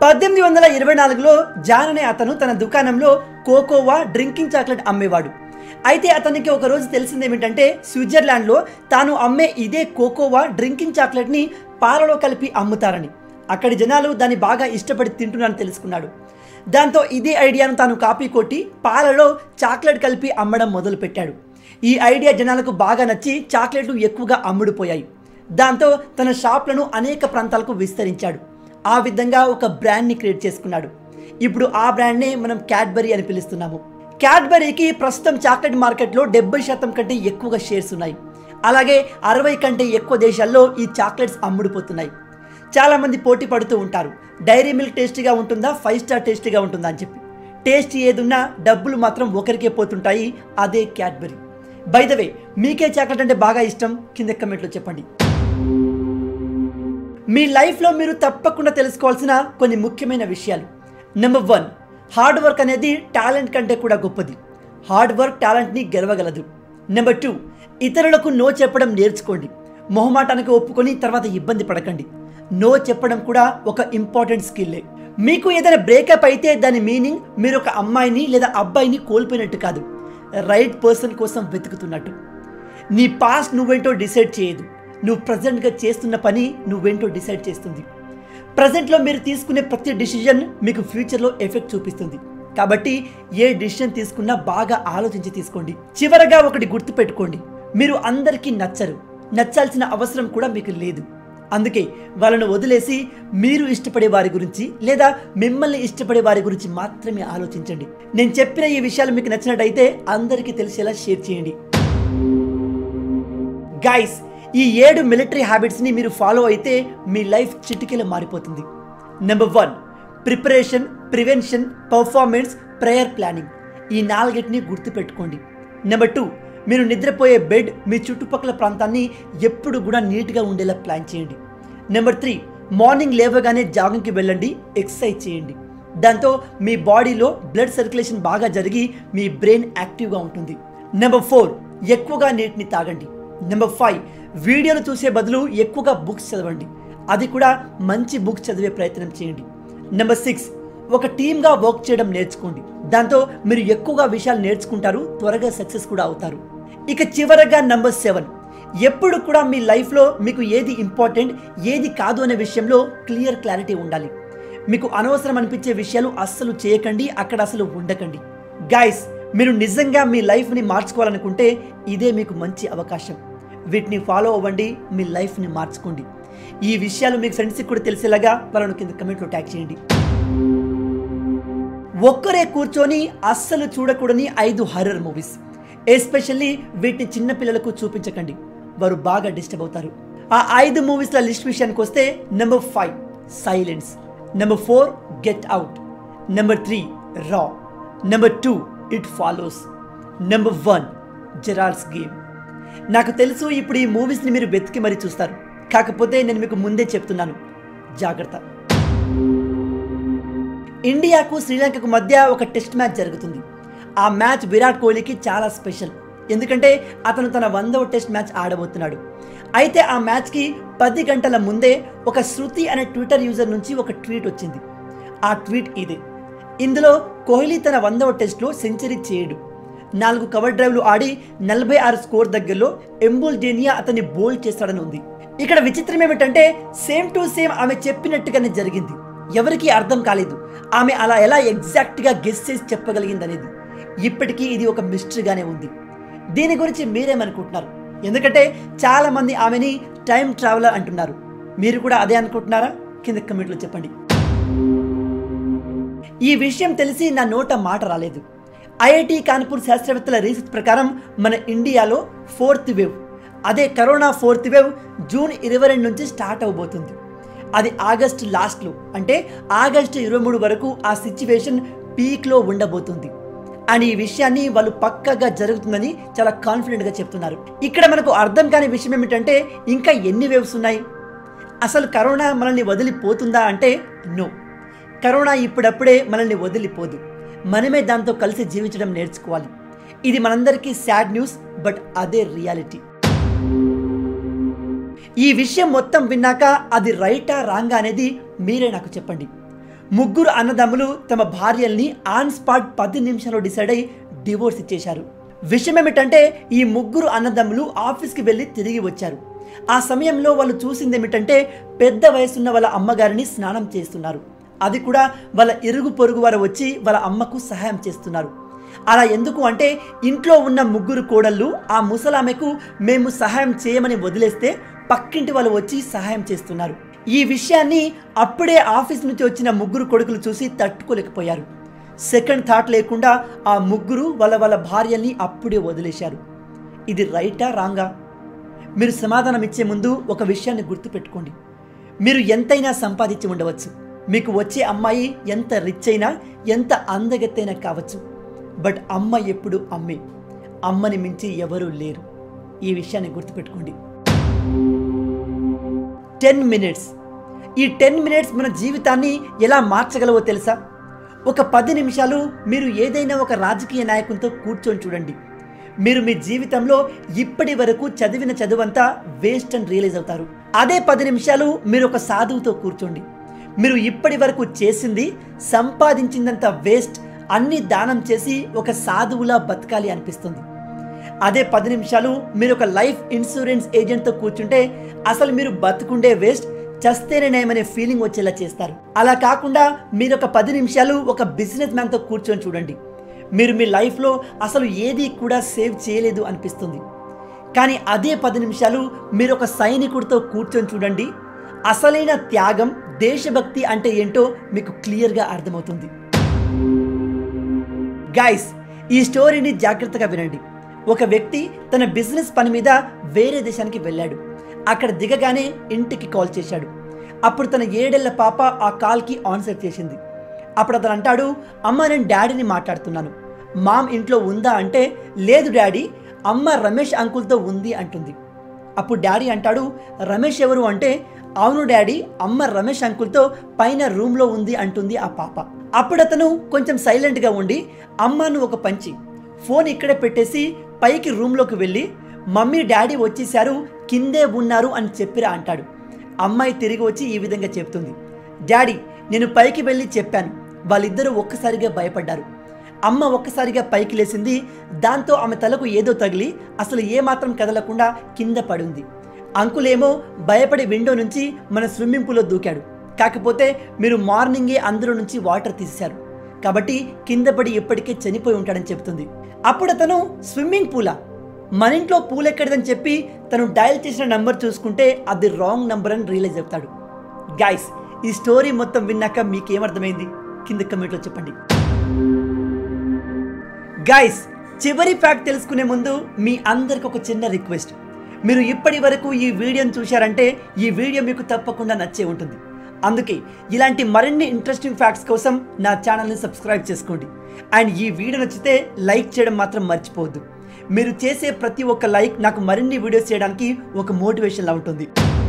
పద్దెనిమిది వందల ఇరవై నాలుగులో జాన్ అనే అతను తన దుకాణంలో కోకోవా డ్రింకింగ్ చాక్లెట్ అమ్మేవాడు అయితే అతనికి ఒక రోజు తెలిసింది ఏమిటంటే స్విట్జర్లాండ్లో తాను అమ్మే ఇదే కోకోవా డ్రింకింగ్ చాక్లెట్ని పాలలో కలిపి అమ్ముతారని అక్కడి జనాలు దాన్ని బాగా ఇష్టపడి తింటున్నారని తెలుసుకున్నాడు దాంతో ఇదే ఐడియాను తాను కాపీ కొట్టి పాలలో చాక్లెట్ కలిపి అమ్మడం మొదలుపెట్టాడు ఈ ఐడియా జనాలకు బాగా నచ్చి చాక్లెట్లు ఎక్కువగా అమ్ముడుపోయాయి దాంతో తన షాప్లను అనేక ప్రాంతాలకు విస్తరించాడు ఆ విధంగా ఒక బ్రాండ్ని క్రియేట్ చేసుకున్నాడు ఇప్పుడు ఆ బ్రాండ్నే మనం క్యాడ్బరీ అని పిలుస్తున్నాము క్యాడ్బరీకి ప్రస్తుతం చాక్లెట్ మార్కెట్లో డెబ్బై శాతం కంటే ఎక్కువగా షేర్స్ ఉన్నాయి అలాగే అరవై కంటే ఎక్కువ దేశాల్లో ఈ చాక్లెట్స్ అమ్ముడుపోతున్నాయి చాలా మంది పోటీ పడుతూ ఉంటారు డైరీ మిల్క్ టేస్టీగా ఉంటుందా ఫైవ్ స్టార్ టేస్టీగా ఉంటుందా అని చెప్పి టేస్ట్ ఏదున్నా డబ్బులు మాత్రం ఒకరికే పోతుంటాయి అదే క్యాడ్బరీ బై ద వే మీకే చాక్లెట్ అంటే బాగా ఇష్టం కింద కమెంట్లో చెప్పండి మీ లైఫ్లో మీరు తప్పకుండా తెలుసుకోవాల్సిన కొన్ని ముఖ్యమైన విషయాలు నెంబర్ వన్ హార్డ్ వర్క్ అనేది టాలెంట్ కంటే కూడా గొప్పది హార్డ్ వర్క్ టాలెంట్ని గెలవగలదు నెంబర్ టూ ఇతరులకు నో చెప్పడం నేర్చుకోండి మొహమాటానికి ఒప్పుకొని తర్వాత ఇబ్బంది పడకండి నో చెప్పడం కూడా ఒక ఇంపార్టెంట్ స్కిల్లే మీకు ఏదైనా బ్రేకప్ అయితే దాని మీనింగ్ మీరు ఒక అమ్మాయిని లేదా అబ్బాయిని కోల్పోయినట్టు కాదు రైట్ పర్సన్ కోసం వెతుకుతున్నట్టు నీ పాస్ట్ నువ్వేంటో డిసైడ్ చేయదు నువ్వు ప్రజెంట్గా చేస్తున్న పని నువ్వేంటో డిసైడ్ చేస్తుంది ప్రజెంట్లో మీరు తీసుకునే ప్రతి డిసిజన్ మీకు ఫ్యూచర్లో ఎఫెక్ట్ చూపిస్తుంది కాబట్టి ఏ డిసిజన్ తీసుకున్నా బాగా ఆలోచించి తీసుకోండి చివరగా ఒకటి గుర్తుపెట్టుకోండి మీరు అందరికీ నచ్చరు నచ్చాల్సిన అవసరం కూడా మీకు లేదు అందుకే వాళ్ళను వదిలేసి మీరు ఇష్టపడే వారి గురించి లేదా మిమ్మల్ని ఇష్టపడే వారి గురించి మాత్రమే ఆలోచించండి నేను చెప్పిన ఈ విషయాలు మీకు నచ్చినట్టయితే అందరికీ తెలిసేలా షేర్ చేయండి గైస్ ఈ ఏడు మిలిటరీ హ్యాబిట్స్ని మీరు ఫాలో అయితే మీ లైఫ్ చిటికెలో మారిపోతుంది number one preparation prevention performance prayer planning ఈ నాలుగిటిని గుర్తుపెట్టుకోండి నెంబర్ టూ మీరు నిద్రపోయే బెడ్ మీ చుట్టుపక్కల ప్రాంతాన్ని ఎప్పుడు కూడా నీట్గా ఉండేలా ప్లాన్ చేయండి నెంబర్ త్రీ మార్నింగ్ లేవగానే జాగింగ్కి వెళ్ళండి ఎక్సర్సైజ్ చేయండి దాంతో మీ బాడీలో బ్లడ్ సర్క్యులేషన్ బాగా జరిగి మీ బ్రెయిన్ యాక్టివ్గా ఉంటుంది నెంబర్ ఫోర్ ఎక్కువగా నీటిని తాగండి నెంబర్ ఫైవ్ వీడియోలు చూసే బదులు ఎక్కువగా బుక్స్ చదవండి అది కూడా మంచి బుక్స్ చదివే ప్రయత్నం చేయండి నెంబర్ సిక్స్ ఒక టీమ్గా వర్క్ చేయడం నేర్చుకోండి దాంతో మీరు ఎక్కువగా విషయాలు నేర్చుకుంటారు త్వరగా సక్సెస్ కూడా అవుతారు ఇక చివరగా నెంబర్ సెవెన్ ఎప్పుడు కూడా మీ లైఫ్లో మీకు ఏది ఇంపార్టెంట్ ఏది కాదు అనే విషయంలో క్లియర్ క్లారిటీ ఉండాలి మీకు అనవసరం అనిపించే విషయాలు అస్సలు చేయకండి అక్కడ అసలు ఉండకండి గైస్ మీరు నిజంగా మీ లైఫ్ని మార్చుకోవాలనుకుంటే ఇదే మీకు మంచి అవకాశం వీటిని ఫాలో అవ్వండి మీ లైఫ్ని మార్చుకోండి ఈ విషయాలు మీ ఫ్రెండ్స్కి కూడా తెలిసేలాగా వాళ్ళను కింద కమెంట్లో ట్యాగ్ చేయండి ఒక్కరే కూర్చొని అస్సలు చూడకూడని ఐదు హర్రర్ మూవీస్ ఎస్పెషల్లీ వీటిని చిన్న పిల్లలకు చూపించకండి వారు బాగా డిస్టర్బ్ అవుతారు ఆ ఐదు మూవీస్ల లిస్ట్ విషయానికి వస్తే number five silence number four get out number three raw number two it follows number one Gerald's game నాకు తెలుసు ఇప్పుడు ఈ మూవీస్ని మీరు వెతికి మరీ చూస్తారు కాకపోతే నేను మీకు ముందే చెప్తున్నాను జాగ్రత్త ఇండియాకు శ్రీలంకకు మధ్య ఒక టెస్ట్ మ్యాచ్ జరుగుతుంది ఆ మ్యాచ్ విరాట్ కోహ్లీకి చాలా స్పెషల్ ఎందుకంటే అతను తన వందవ టెస్ట్ మ్యాచ్ ఆడబోతున్నాడు అయితే ఆ మ్యాచ్కి పది గంటల ముందే ఒక శృతి అనే ట్విట్టర్ యూజర్ నుంచి ఒక ట్వీట్ వచ్చింది ఆ ట్వీట్ ఇదే ఇందులో కోహ్లీ తన వందవ టెస్ట్లో సెంచరీ చేయడు నాలుగు కవర్ డ్రైవ్లు ఆడి నలభై ఆరు స్కోర్ దగ్గరలో ఎంబుల్ డేనియా అతన్ని బోల్డ్ చేస్తాడని ఉంది ఇక్కడ విచిత్రం ఏమిటంటే సేమ్ టు సేమ్ ఆమె చెప్పినట్టుగానే జరిగింది ఎవరికీ అర్థం కాలేదు ఆమె అలా ఎలా ఎగ్జాక్ట్గా గెస్ చేసి చెప్పగలిగింది అనేది ఇప్పటికీ ఇది ఒక మిస్టరీగానే ఉంది దీని గురించి మీరేమనుకుంటున్నారు ఎందుకంటే చాలా మంది ఆమెని టైం ట్రావెలర్ అంటున్నారు మీరు కూడా అదే అనుకుంటున్నారా కింద కమెంట్లో చెప్పండి ఈ విషయం తెలిసి నా నోట మాట రాలేదు ఐఐటి కాన్పూర్ శాస్త్రవేత్తల రీసెర్చ్ ప్రకారం మన ఇండియాలో ఫోర్త్ వేవ్ అదే కరోనా ఫోర్త్ వేవ్ జూన్ ఇరవై రెండు నుంచి స్టార్ట్ అవబోతుంది అది ఆగస్టు లాస్ట్లో అంటే ఆగస్టు ఇరవై మూడు వరకు ఆ సిచ్యువేషన్ పీక్లో ఉండబోతుంది అండ్ ఈ విషయాన్ని వాళ్ళు పక్కగా జరుగుతుందని చాలా కాన్ఫిడెంట్గా చెప్తున్నారు ఇక్కడ మనకు అర్థం కాని విషయం ఏమిటంటే ఇంకా ఎన్ని వేవ్స్ ఉన్నాయి అసలు కరోనా మనల్ని వదిలిపోతుందా అంటే నో కరోనా ఇప్పుడప్పుడే మనల్ని వదిలిపోదు మనమే దాంతో కలిసి జీవించడం నేర్చుకోవాలి ఇది మనందరికీ సాడ్ న్యూస్ బట్ అదే రియాలిటీ ఈ విషయం మొత్తం విన్నాక అది రైటా రాంగా అనేది మీరే నాకు చెప్పండి ముగ్గురు అన్నదమ్ములు తమ భార్యల్ని ఆన్ స్పాట్ పది నిమిషాల్లో డిసైడ్ అయి డివోర్స్ ఇచ్చేశారు విషయం ఏమిటంటే ఈ ముగ్గురు అన్నదమ్ములు ఆఫీస్కి వెళ్ళి తిరిగి వచ్చారు ఆ సమయంలో వాళ్ళు చూసింది ఏమిటంటే పెద్ద వయసున్న వాళ్ళ అమ్మగారిని స్నానం చేస్తున్నారు అది కూడా వాళ్ళ ఇరుగు పొరుగు వారు వచ్చి వాళ్ళ అమ్మకు సహాయం చేస్తున్నారు అలా ఎందుకు అంటే ఇంట్లో ఉన్న ముగ్గురు కోడళ్ళు ఆ ముసలామెకు మేము సహాయం చేయమని వదిలేస్తే పక్కింటి వాళ్ళు వచ్చి సహాయం చేస్తున్నారు ఈ విషయాన్ని అప్పుడే ఆఫీస్ నుంచి వచ్చిన ముగ్గురు కొడుకులు చూసి తట్టుకోలేకపోయారు సెకండ్ థాట్ లేకుండా ఆ ముగ్గురు వాళ్ళ వాళ్ళ భార్యల్ని అప్పుడే వదిలేశారు ఇది రైటా రాంగా మీరు సమాధానం ఇచ్చే ముందు ఒక విషయాన్ని గుర్తుపెట్టుకోండి మీరు ఎంతైనా సంపాదించి ఉండవచ్చు మీకు వచ్చే అమ్మాయి ఎంత రిచ్ అయినా ఎంత అందగత్తైనా కావచ్చు బట్ అమ్మ ఎప్పుడు అమ్మే అమ్మని మించి ఎవరూ లేరు ఈ విషయాన్ని గుర్తుపెట్టుకోండి టెన్ మినిట్స్ ఈ టెన్ మినిట్స్ మన జీవితాన్ని ఎలా మార్చగలవో తెలుసా ఒక పది నిమిషాలు మీరు ఏదైనా ఒక రాజకీయ నాయకునితో కూర్చొని చూడండి మీరు మీ జీవితంలో ఇప్పటి వరకు చదివిన చదువంతా వేస్ట్ అని రియలైజ్ అవుతారు అదే పది నిమిషాలు మీరు ఒక సాధువుతో కూర్చోండి మీరు ఇప్పటి వరకు చేసింది సంపాదించిందంత వేస్ట్ అన్ని దానం చేసి ఒక సాధువులా బతకాలి అనిపిస్తుంది అదే పది నిమిషాలు మీరు ఒక లైఫ్ ఇన్సూరెన్స్ ఏజెంట్తో కూర్చుంటే అసలు మీరు బతుకుండే వేస్ట్ చస్తేనే నయమనే ఫీలింగ్ వచ్చేలా చేస్తారు అలా కాకుండా మీరు ఒక పది నిమిషాలు ఒక బిజినెస్ మ్యాన్తో కూర్చొని చూడండి మీరు మీ లైఫ్లో అసలు ఏది కూడా సేవ్ చేయలేదు అనిపిస్తుంది కానీ అదే పది నిమిషాలు మీరు ఒక సైనికుడితో కూర్చొని చూడండి అసలైన త్యాగం దేశభక్తి అంటే ఏంటో మీకు క్లియర్గా అర్థమవుతుంది గైస్ ఈ స్టోరీని జాగ్రత్తగా వినండి ఒక వ్యక్తి తన బిజినెస్ పని మీద వేరే దేశానికి వెళ్ళాడు అక్కడ దిగగానే ఇంటికి కాల్ చేశాడు అప్పుడు తన ఏడేళ్ల పాప ఆ కాల్కి ఆన్సర్ చేసింది అప్పుడు అతను అంటాడు అమ్మ నేను డాడీని మాట్లాడుతున్నాను మామ్ ఇంట్లో ఉందా అంటే లేదు డాడీ అమ్మ రమేష్ అంకుల్తో ఉంది అంటుంది అప్పుడు డాడీ అంటాడు రమేష్ ఎవరు అంటే అవును డాడీ అమ్మ రమేష్ అంకుల్తో పైన రూమ్లో ఉంది అంటుంది ఆ పాప అప్పుడు అతను కొంచెం సైలెంట్గా ఉండి అమ్మను ఒక పంచి ఫోన్ ఇక్కడే పెట్టేసి పైకి రూమ్లోకి వెళ్ళి మమ్మీ డాడీ వచ్చేసారు కిందే ఉన్నారు అని చెప్పిరా అంటాడు అమ్మాయి తిరిగి వచ్చి ఈ విధంగా చెప్తుంది డాడీ నేను పైకి వెళ్ళి చెప్పాను వాళ్ళిద్దరూ ఒక్కసారిగా భయపడ్డారు అమ్మ ఒక్కసారిగా పైకి లేచింది దాంతో ఆమె తలకు ఏదో తగిలి అసలు ఏమాత్రం కదలకుండా కింద పడింది అంకులేమో భయపడి విండో నుంచి మన స్విమ్మింగ్ పూల్లో దూకాడు కాకపోతే మీరు మార్నింగే అందులో నుంచి వాటర్ తీసేశారు కాబట్టి కింద పడి ఇప్పటికే చనిపోయి ఉంటాడని చెప్తుంది అప్పుడు అతను స్విమ్మింగ్ పూలా మన ఇంట్లో పూల్ ఎక్కడదని చెప్పి తను డయల్ చేసిన నంబర్ చూసుకుంటే అది రాంగ్ నంబర్ అని రియలైజ్ అవుతాడు గైస్ ఈ స్టోరీ మొత్తం విన్నాక మీకేమర్థమైంది కింద కమెంట్లో చెప్పండి గైస్ చివరి ఫ్యాక్ట్ తెలుసుకునే ముందు మీ అందరికి ఒక చిన్న రిక్వెస్ట్ మీరు ఇప్పటి వరకు ఈ వీడియోని చూశారంటే ఈ వీడియో మీకు తప్పకుండా నచ్చే ఉంటుంది అందుకే ఇలాంటి మరిన్ని ఇంట్రెస్టింగ్ ఫ్యాక్ట్స్ కోసం నా ఛానల్ని సబ్స్క్రైబ్ చేసుకోండి అండ్ ఈ వీడియో నచ్చితే లైక్ చేయడం మాత్రం మర్చిపోవద్దు మీరు చేసే ప్రతి ఒక్క లైక్ నాకు మరిన్ని వీడియోస్ చేయడానికి ఒక మోటివేషన్లా ఉంటుంది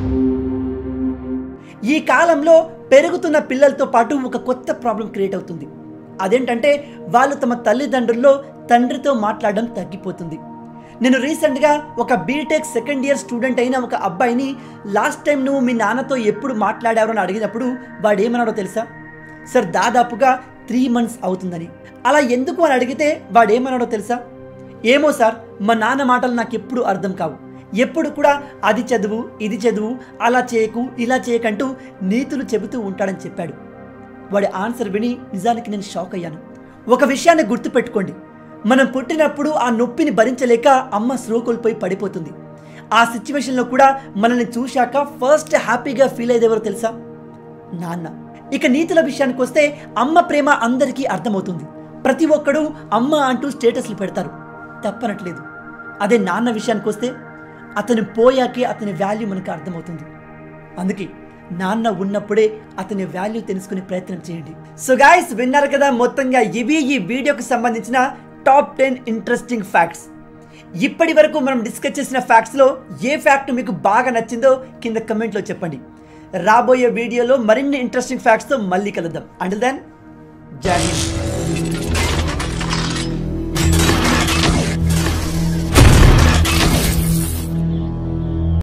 ఈ కాలంలో పెరుగుతున్న పిల్లలతో పాటు ఒక కొత్త ప్రాబ్లం క్రియేట్ అవుతుంది అదేంటంటే వాళ్ళు తమ తల్లిదండ్రుల్లో తండ్రితో మాట్లాడడం తగ్గిపోతుంది నేను రీసెంట్గా ఒక బీటెక్ సెకండ్ ఇయర్ స్టూడెంట్ అయిన ఒక అబ్బాయిని లాస్ట్ టైం నువ్వు మీ నాన్నతో ఎప్పుడు మాట్లాడావు అని అడిగినప్పుడు వాడు ఏమన్నాడో తెలుసా సార్ దాదాపుగా త్రీ మంత్స్ అవుతుందని అలా ఎందుకు అని అడిగితే వాడు ఏమన్నాడో తెలుసా ఏమో సార్ మా నాన్న మాటలు నాకు ఎప్పుడు అర్థం కావు ఎప్పుడు కూడా అది చదువు ఇది చదువు అలా చేయకు ఇలా చేయకంటూ నీతులు చెబుతూ ఉంటాడని చెప్పాడు వాడి ఆన్సర్ విని నిజానికి నేను షాక్ అయ్యాను ఒక విషయాన్ని గుర్తుపెట్టుకోండి మనం పుట్టినప్పుడు ఆ నొప్పిని భరించలేక అమ్మ స్లో కోల్పోయి పడిపోతుంది ఆ సిచ్యువేషన్లో కూడా మనల్ని చూశాక ఫస్ట్ హ్యాపీగా ఫీల్ అయ్యేది ఎవరో తెలుసా నాన్న ఇక నీతుల విషయానికి వస్తే అమ్మ ప్రేమ అందరికీ అర్థమవుతుంది ప్రతి ఒక్కడు అమ్మ అంటూ స్టేటస్లు పెడతారు తప్పనట్లేదు అదే నాన్న విషయానికి వస్తే అతను పోయాకే అతని వాల్యూ మనకు అర్థమవుతుంది అందుకే నాన్న ఉన్నప్పుడే అతని వాల్యూ తెలుసుకునే ప్రయత్నం చేయండి సో గాయస్ విన్నారు కదా మొత్తంగా ఇవి ఈ వీడియోకి సంబంధించిన టాప్ టెన్ ఇంట్రెస్టింగ్ ఫ్యాక్ట్స్ ఇప్పటి వరకు మనం డిస్కస్ చేసిన ఫ్యాక్ట్స్లో ఏ ఫ్యాక్ట్ మీకు బాగా నచ్చిందో కింద కమెంట్లో చెప్పండి రాబోయే వీడియోలో మరిన్ని ఇంట్రెస్టింగ్ ఫ్యాక్ట్స్తో మళ్ళీ కలుద్దాం అండ్ దెన్ జై హింద్